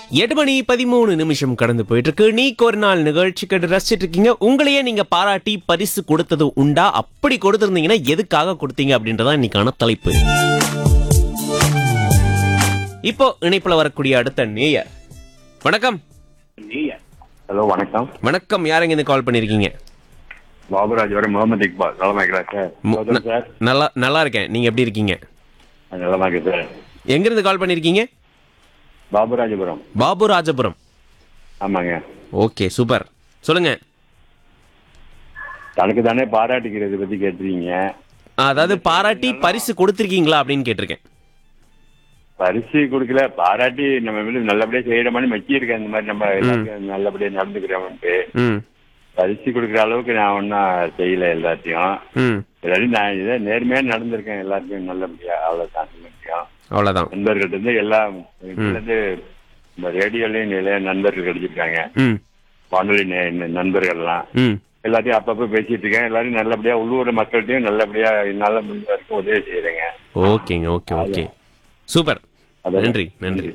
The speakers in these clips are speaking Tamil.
எட்டு மணி பதிமூணு நிமிஷம் கடந்து போயிட்டு இருக்கு நீக்கு ஒரு நாள் நிகழ்ச்சி கேட்டு ரசிச்சிட்டு இருக்கீங்க உங்களையே நீங்க பாராட்டி பரிசு கொடுத்தது உண்டா அப்படி கொடுத்திருந்தீங்கன்னா எதுக்காக கொடுத்தீங்க அப்படின்றதான் இன்னைக்கான தலைப்பு இப்போ இணைப்புல வரக்கூடிய அடுத்த நேயர் வணக்கம் ஹலோ வணக்கம் வணக்கம் யாருங்க இருந்து கால் பண்ணிருக்கீங்க பாபுராஜ் வரை முகமது இக்பால் நலமா இருக்கிறா சார் மு- கௌதம் சார் நல்லா நல்லா இருக்கேன் நீங்க எப்படி இருக்கீங்க நலமா இருக்கு சார் எங்க இருந்து கால் பண்ணிருக்கீங்க பாபுராஜபுரம் பாபு ராஜபுரம் ஆமாங்க ஓகே சூப்பர் சொல்லுங்க தனக்கு தானே பாராட்டிக்கிறது பத்தி கேட்டிருக்கீங்க அதாவது பாராட்டி பரிசு கொடுத்திருக்கீங்களா அப்படின்னு கேட்டிருக்கேன் பரிசு கொடுக்கல பாராட்டி நம்ம வந்து நல்லபடியா செய்யற மாதிரி மச்சி இருக்கேன் இந்த மாதிரி நம்ம எல்லாருக்கும் நல்லபடியா நடந்துக்கிறோம்ட்டு ம் பரிசு கொடுக்குற அளவுக்கு நான் ஒன்றும் செய்யல எல்லாத்தையும் ம் எல்லாரும் நான் இதை நேர்மையா நடந்திருக்கேன் எல்லாருக்கும் நல்லபடியா அவ்வளவுதான் சொல்ல முடியும் அவ்வளோதான் நண்பர்கள்ட்ட இருந்து எல்லாம் இதுல இருந்து இந்த ரேடியோலயும் நிறைய நண்பர்கள் கிடைச்சிருக்காங்க ம் வானொலி நே- நண்பர்கள்லாம் ம் எல்லாத்தையும் அப்பப்ப பேசிட்டு இருக்கேன் எல்லாரும் நல்லபடியா உள்ளூர் மக்கள்கிட்டயும் நல்லபடியா என்னால முடிஞ்ச வரைக்கும் உதவி செய்யறேங்க ஓகேங்க ஓகே ஓகே சூப்பர் அதான். நன்றி நன்றி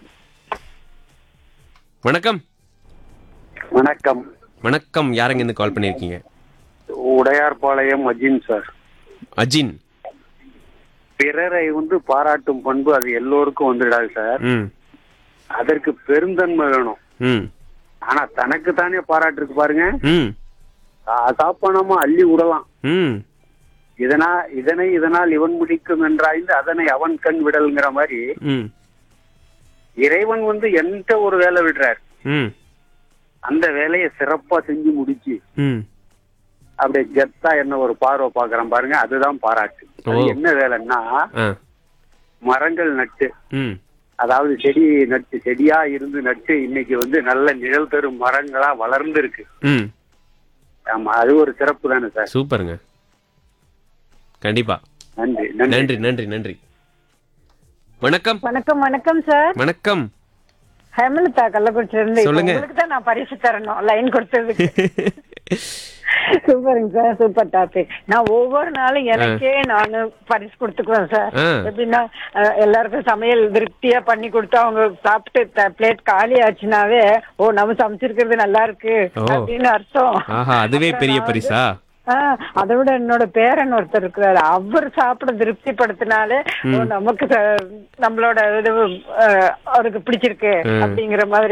வணக்கம் வணக்கம் வணக்கம் யாருங்க இருந்து கால் பண்ணியிருக்கீங்க உடையார்பாளையம் அஜின் சார் அஜின் பிறரை வந்து பாராட்டும் பண்பு அது எல்லோருக்கும் வந்துடாது சார் ம் அதற்கு பெருந்தன்மை வேணும் ம் ஆனா தனக்கு தானே பாராட்டு இருக்கு பாருங்க ம் சாப்பானமா அள்ளி விடலாம் ம் இதனா இதனை இதனால் இவன் முடிக்கும் என்றாய்ந்து அதனை அவன் கண் விடல்ங்கிற மாதிரி ம் இறைவன் வந்து என்கிட்ட ஒரு வேலை விடுறார் ம் அந்த வேலையை சிறப்பா செஞ்சு முடிச்சு ம் அப்படியே கெத்தா என்ன ஒரு பார்வை பாக்குறேன் பாருங்க அதுதான் பாராட்டு அது ஓ. என்ன வேலைன்னா ஆ மரங்கள் நட்டு ம் அதாவது செடி நட்டு செடியா இருந்து நட்டு இன்னைக்கு வந்து நல்ல நிழல் தரும் மரங்களா வளர்ந்து இருக்கு ம் ஆமா அது ஒரு சிறப்பு தானே சார் சூப்பருங்க கண்டிப்பா நன்றி நன்றி நன்றி நன்றி நன்றி வணக்கம் வணக்கம் வணக்கம் சார் வணக்கம் ஹேமலதா கள்ளக்குறிச்சில இருந்து இப்ப சொல்லுங்க. உங்களுக்கு தான் நான் பரிசு தரணும் லைன் கொடுத்ததுக்கு சூப்பருங்க சார் சூப்பர் டாபிக் நான் ஒவ்வொரு நாளும் எனக்கே நானு பரிசு கொடுத்துக்குவேன் சார் ஆ. எப்படின்னா அஹ், எல்லாருக்கும் சமையல் திருப்தியா பண்ணி கொடுத்து அவங்க சாப்பிட்டு பிளேட் காலி ஆச்சுனாவே ஓ நம்ம சமைச்சிருக்கிறது நல்லா இருக்கு ஓ. அப்படின்னு அர்த்தம் ஆஹா அதுவே பெரிய பரிசா ஆஹ் அதை விட என்னோட பேரன் ஒருத்தர் இருக்கிறாரு அவர் சாப்பிட திருப்திப்படுத்தினாலே ஓ, நமக்கு ச- நம்மளோட இது அஹ், அவருக்கு பிடிச்சிருக்கு ம். அப்படிங்கிற மாதிரி